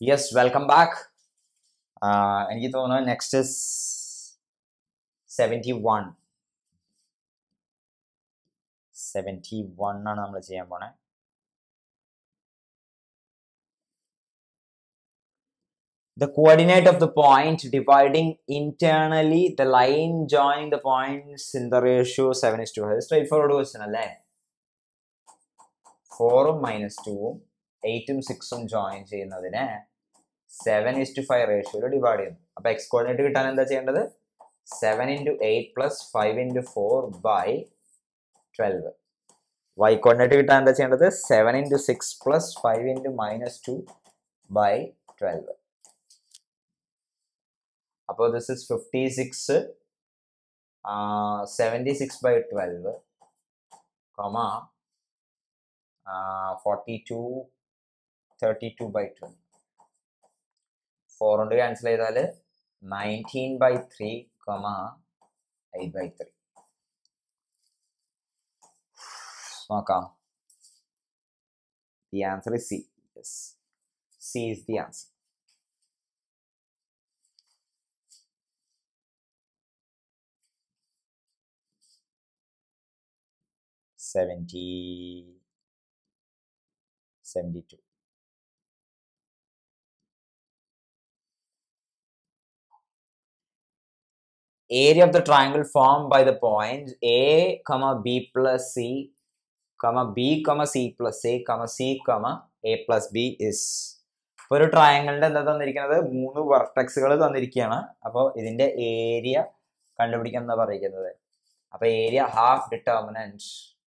Yes welcome back എനിക്ക് തോന്നുന്നു next seventy one seventy one ആണ് നമ്മൾ ചെയ്യാൻ പോണേ the coordinate of the point dividing internally the line joining the points in the ratio 7 is to ഒരു straightforward question അല്ലേ ഫോറും മൈനസ് ടൂവും എയ്റ്റും സിക്സും ജോയിൻ ചെയ്യുന്നതിനെ സെവൻ ഇസ് ടു ഫൈവ് റേഷ്യോയിൽ ഡിവൈഡ് ചെയ്യുന്നു അപ്പൊ എക്സ് കോർഡിനേറ്റ് കിട്ടാൻ എന്താ ചെയ്യേണ്ടത് seven into eight plus five into four by twelve y coordinate കിട്ടാൻ എന്താ ചെയ്യേണ്ടത് seven into six plus five into minus two by twelve അപ്പോൾ this is fifty six seventy six by twelve comma forty two thirty two by twelve four കൊണ്ട് cancel ചെയ്താൽ nineteen by three comma eight by three നോക്കാം the answer is C yes C is the answer seventy seventy two. Area of the triangle formed by the points A, comma B plus C, comma B, comma C plus A, comma C, comma A plus B is. ഇപ്പോൾ ഒരു ട്രയാങ്കിളിന്റെ എന്താ തന്നിരിക്കുന്നത് മൂന്ന് വെർട്ടക്സുകൾ തന്നിരിക്കുകയാണ് അപ്പോൾ ഇതിന്റെ area കണ്ടുപിടിക്കാൻ എന്താ പറയുന്നത് അപ്പൊ area half determinant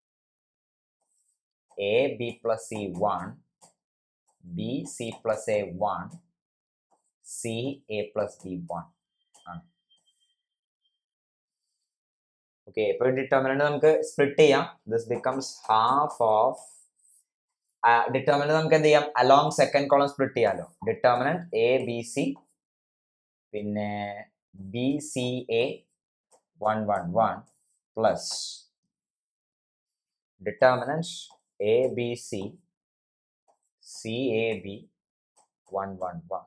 A B plus C 1, B C plus A 1, C A plus B 1 ആണ് ഓക്കെ ഇപ്പോൾ ഡിറ്റർമിനന്റ് നമുക്ക് സ്പ്ലിറ്റ് ചെയ്യാം this becomes half of determinant നമുക്ക് എന്ത് ചെയ്യാം അലോങ് സെക്കൻഡ് കോളം സ്പ്ലിറ്റ് ചെയ്യാലോ ഡിറ്റർമിനന്റ് എ ബി സി പിന്നെ B C A one one one plus determinant A B C C A B 1 1 1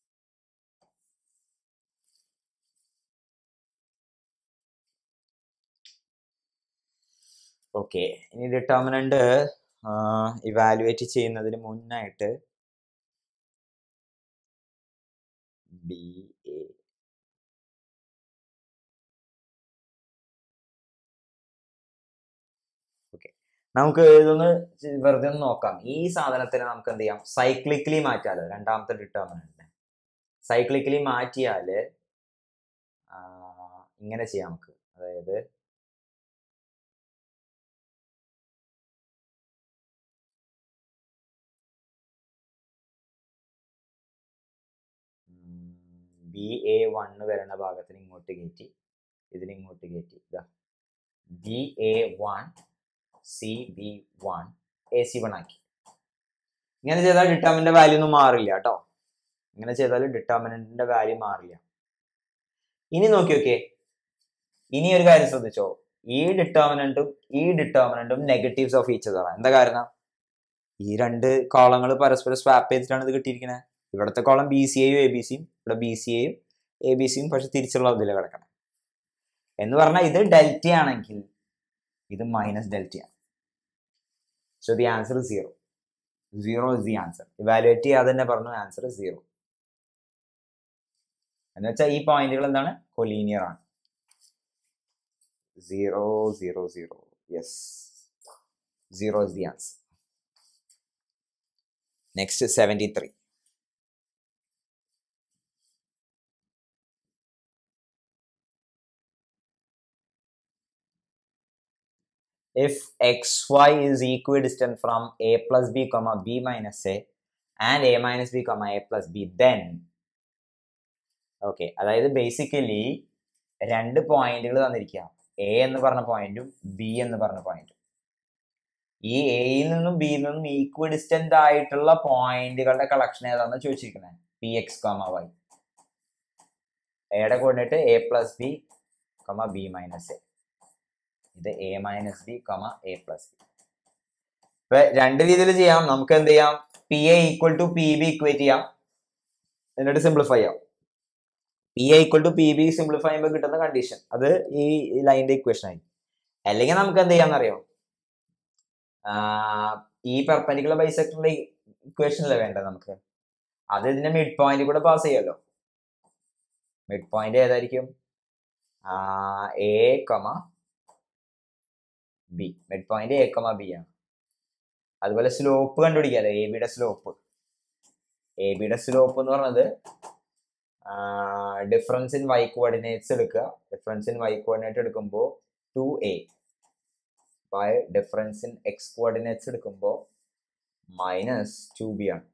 okay ഇനി determinant evaluate ചെയ്യുന്നതിന് മുന്നായിട്ട് B A നമുക്ക് ഇതൊന്ന് വെറുതെ ഒന്ന് നോക്കാം ഈ സാധനത്തിന് നമുക്ക് എന്ത് ചെയ്യാം സൈക്ലിക്കലി മാറ്റാലോ രണ്ടാമത്തെ ഡിറ്റർമിനന്റിനെ സൈക്ലിക്കലി മാറ്റിയാൽ ഇങ്ങനെ ചെയ്യാം നമുക്ക് അതായത് ബി എ വണ്ണ് വരുന്ന ഭാഗത്തിന് ഇങ്ങോട്ട് കയറ്റി ഇതിന് ഇങ്ങോട്ട് കയറ്റി ഇതാ B A one C B one A C one ആക്കി ഇങ്ങനെ ചെയ്താൽ ഡിറ്റർമിൻ്റെ വാല്യൂ ഒന്നും മാറില്ല കേട്ടോ ഇങ്ങനെ ചെയ്താൽ ഡിറ്റർമിനന്റിന്റെ വാല്യൂ മാറില്ല ഇനി നോക്കി നോക്കിയേ ഇനി ഒരു കാര്യം ശ്രദ്ധിച്ചോ ഈ ഡിറ്റർമിനന്റും ഈ ഡിറ്റർമിനന്റും നെഗറ്റീവ്സ് ഓഫ് ഈച്ച് അതാണ് എന്താ കാരണം ഈ രണ്ട് കോളങ്ങൾ പരസ്പരം സ്വാപ്പ് ചെയ്തിട്ടാണ് ഇത് കിട്ടിയിരിക്കുന്നത് ഇവിടുത്തെ കോളം ബി സി എയും എ ബി സിയും ഇവിടെ ബി സി എയും എ ബി സിയും പക്ഷെ തിരിച്ചുള്ള ഇതിൽ കിടക്കണം എന്ന് പറഞ്ഞാൽ ഇത് ഡെൽറ്റ ആണെങ്കിൽ ഇത് മൈനസ് ഡെൽറ്റയാണ് so the answer zero zero is the answer evaluate ചെയ്യാതെ തന്നെ പറഞ്ഞു ആൻസർ സീറോ എന്ന് വെച്ചാൽ ഈ പോയിന്റുകൾ എന്താണ് കൊലീനിയർ ആണ് zero zero zero yes zero is the answer next seventy three if xy is equidistant from a plus b comma b minus a and a minus b comma a plus b then okay അതായത് basically രണ്ട് പോയിന്റുകൾ തന്നിരിക്കുക A എന്ന് പറഞ്ഞ പോയിന്റും B എന്ന് പറഞ്ഞ പോയിന്റും ഈ എയിൽ നിന്നും ബിയിൽ നിന്നും ഈക്വിഡിസ്റ്റന്റ് ആയിട്ടുള്ള പോയിന്റുകളുടെ കളക്ഷൻ ഏതാണെന്ന് ചോദിച്ചിരിക്കുന്നത് പി എക്സ് കോമ വൈ എയുടെ coordinate A plus B comma B minus A ഇത് A minus B comma A plus B ഇപ്പൊ രണ്ട് രീതിയിൽ ചെയ്യാം നമുക്ക് എന്ത് ചെയ്യാം P A equal to P B equate ചെയ്യാം എന്നിട്ട് സിംപ്ലിഫൈ ആവും P I equal to P B simplify ചെയ്യുമ്പോൾ കിട്ടുന്ന കണ്ടീഷൻ അത് ഈ ലൈനിന്റെ ഇക്വേഷൻ ആയി അല്ലെങ്കിൽ നമുക്ക് എന്ത് ചെയ്യാന്നറിയോ ആഹ് ഈ പെർപ്പൻഡിക്കുലർ ബൈസെക്ടറിന്റെ ഇക്വേഷൻ അല്ലേ വേണ്ടത് നമുക്ക് അത് ഇതിന്റെ മിഡ് പോയിന്റ് കൂടെ പാസ് ചെയ്യുമല്ലോ മിഡ് പോയിന്റ് ഏതായിരിക്കും A comma B mid point A comma B ആണ് അതുപോലെ സ്ലോപ്പ് കണ്ടുപിടിക്കാമല്ലോ എ ബിയുടെ സ്ലോപ്പ് എ ബിയുടെ സ്ലോപ്പ് എന്ന് പറയുന്നത് ഡിഫറൻസ് ഇൻ വൈ കോർഡിനേറ്റ്സ് എടുക്കുക ഡിഫറൻസ് ഇൻ വൈ കോർഡിനേറ്റ് എടുക്കുമ്പോൾ two A by difference in X coordinates എടുക്കുമ്പോൾ മൈനസ് ടു ബി ആണ്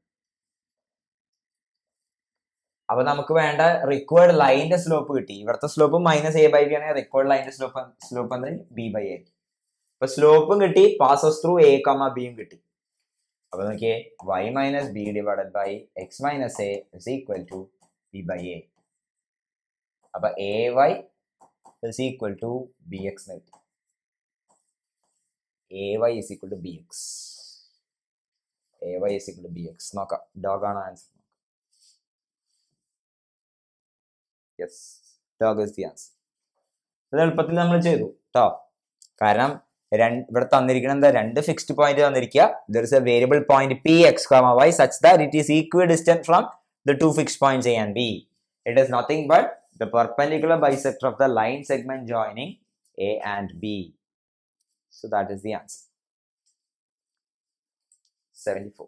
അപ്പൊ നമുക്ക് വേണ്ട റിക്വയർഡ് ലൈനിന്റെ സ്ലോപ്പ് കിട്ടി ഇവിടുത്തെ slope minus A by B ആണെങ്കിൽ റിക്വയർഡ് ലൈനിന്റെ സ്ലോപ്പ് സ്ലോപ്പ് എന്ത് ബി ബൈ എ അപ്പൊ സ്ലോപ്പും കിട്ടി പാസസ് ത്രൂ എ കമ ബിയും കിട്ടി അപ്പൊ നോക്കിയേ Y minus B divided by X minus A is equal to B by A അപ്പൊ A Y is equal to B X കിട്ടി A Y is equal to B X A Y is equal to B X നോക്കാം dog ആണ് answer yes dog is the answer ഇത് എളുപ്പത്തിൽ നമ്മൾ ചെയ്തു കേട്ടോ കാരണം രണ്ട് ഇവിടെ തന്നിരിക്കുന്ന എന്താ രണ്ട് ഫിക്സ്ഡ് പോയിന്റ് തന്നിരിക്കുക there is a variable point P X comma Y such that it is equidistant from the two fixed points A and B it is nothing but the perpendicular bisector of the line segment joining A and B So that is the answer. 74.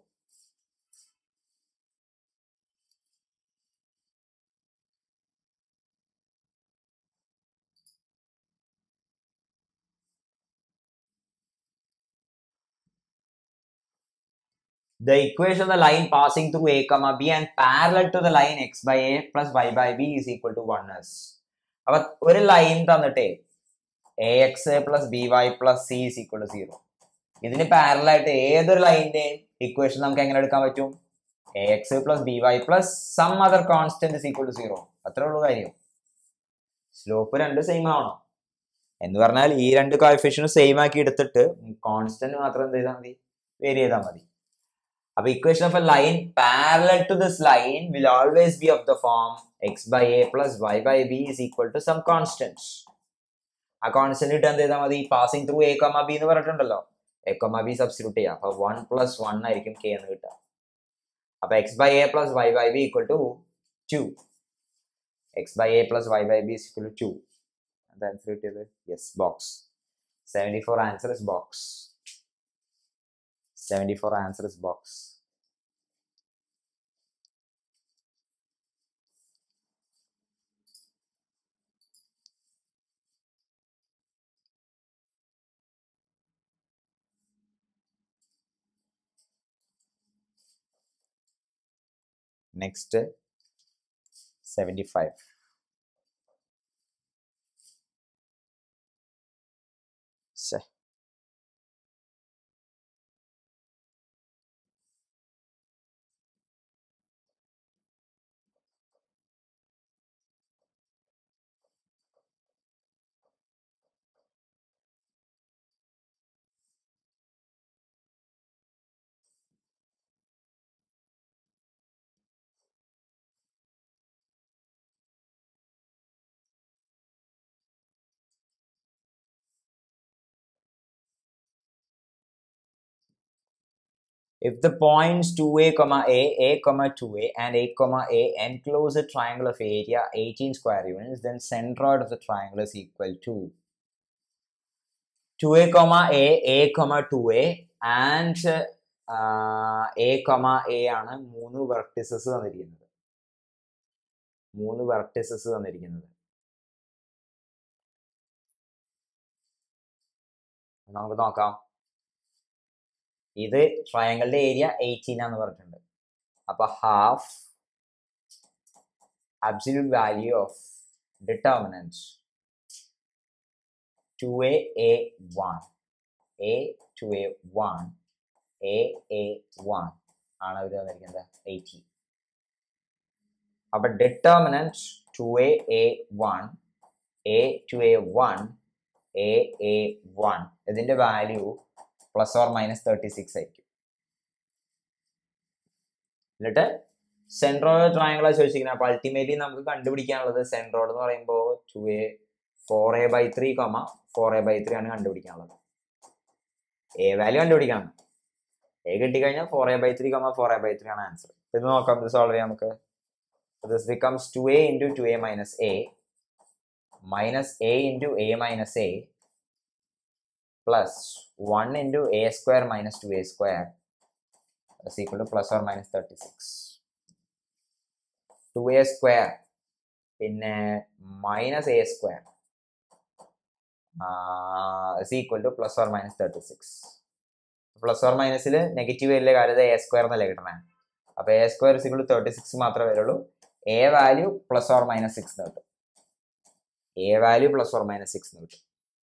The equation of the line passing through a comma b and parallel to the line x by a plus y by b is equal to 1 is. അപ്പൊ ഒരു line തന്നിട്ടേ A X plus B Y plus C is equal to zero ഇതിന് parallel ആയിട്ട് ഏതൊരു ലൈനിന്റെയും equation നമുക്ക് എങ്ങനെ എടുക്കാൻ പറ്റും A X plus B Y plus some other constant is equal to zero അത്രേ ഉള്ളൂ കാര്യം സ്ലോപ്പ് രണ്ട് സെയിം ആണോ എന്ന് പറഞ്ഞാൽ ഈ രണ്ട് കോഫിഷ്യനും സെയിം ആക്കി എടുത്തിട്ട് കോൺസ്റ്റന്റ് മാത്രം എന്ത് ചെയ്താൽ മതി വേരി ചെയ്താൽ മതി അപ്പൊ equation of a line parallel to this line will always be of the form X by A plus Y by B is equal to some constant ആ കോൺസ്റ്റന്റ് ഇട്ട് എന്ത് ചെയ്താൽ മതി passing through A comma B എന്ന് പറഞ്ഞിട്ടുണ്ടല്ലോ A comma B substitute ചെയ്യാം അപ്പൊ one plus one ആയിരിക്കും കെ എന്ന് കിട്ടുക അപ്പൊ X by A plus Y by B equal to two X by A plus Y by B is equal to two എന്താ answer കിട്ടിയത് yes box seventy four answer is box seventy four answer is box next seventy five ശേ If the points 2a, comma a, a, comma 2a, and a, comma a enclose a triangle of area 18 square units, then centroid of the triangle is equal to 2a, comma a, a, comma 2a, and uh, a, comma a ആണ് മൂന്ന് vertices തന്നിരിക്കുന്നത് മൂന്ന് vertices തന്നിരിക്കുന്നത് നമുക്ക് നോക്കാം ഇത് ട്രയാങ്കിളിന്റെ area eighteen ആന്ന് പറഞ്ഞിട്ടുണ്ട് അപ്പൊ half absolute value of determinant two A A one A two A one A A one ആണ് അവർ തന്നിരിക്കുന്നത് എയ്റ്റീൻ അപ്പൊ determinant two A A one A two A one A A one ഇതിന്റെ value plus or minus thirty six ആയിരിക്കും എന്നിട്ട് centroid ട്രയാങ്കിളാ ചോദിച്ചിരിക്കുന്നത് അപ്പൊ ultimately നമുക്ക് കണ്ടുപിടിക്കാനുള്ളത് സെൻട്രോയിഡ് എന്ന് പറയുമ്പോൾ two A four A by three comma four A by three ആണ് കണ്ടുപിടിക്കാനുള്ളത് എ വാല്യൂ കണ്ടുപിടിക്കണം എ കിട്ടിക്കഴിഞ്ഞാൽ four A by three comma four A by three ആണ് ആൻസർ ഇത് നോക്കാം ഇത് സോൾവ് ചെയ്യാം നമുക്ക് this becomes two A into two A minus A minus A into A minus A plus one into A square minus two A square is equal to plus or minus 36 2a square പിന്നെ minus A square is equal to plus or minus thirty six plus or minus negative വലിയ കാര്യം A square എന്നല്ലേ കിട്ടണേ അപ്പൊ A square is equal to thirty six മാത്രമേ വരുള്ളൂ A value plus or minus six കിട്ടും A value plus or minus six കിട്ടും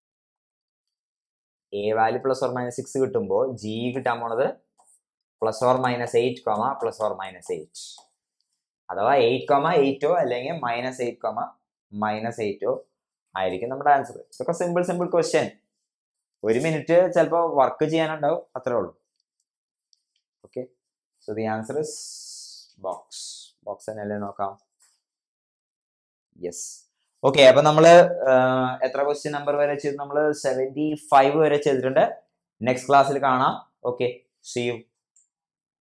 A value plus or minus six കിട്ടുമ്പോൾ ജി കിട്ടാൻ പോണത് plus or minus eight comma plus or minus eight അഥവാ eight comma എയ്റ്റോ അല്ലെങ്കിൽ minus eight comma minus എയ്റ്റോ ആയിരിക്കും നമ്മുടെ ആൻസർ ഇതൊക്കെ സിമ്പിൾ സിമ്പിൾ ക്വസ്റ്റ്യൻ ഒരു മിനിറ്റ് ചിലപ്പോൾ വർക്ക് ചെയ്യാനുണ്ടാവും അത്രേ ഉള്ളൂ okay so the answer is box box തന്നെയല്ലേ നോക്കാം യെസ് ഓക്കെ അപ്പൊ നമ്മള് എത്ര ക്വസ്റ്റ്യൻ നമ്പർ വരെ ചെയ്തു നമ്മൾ സെവൻറ്റി ഫൈവ് വരെ ചെയ്തിട്ടുണ്ട് നെക്സ്റ്റ് ക്ലാസ്സിൽ കാണാം ഓക്കെ സി യു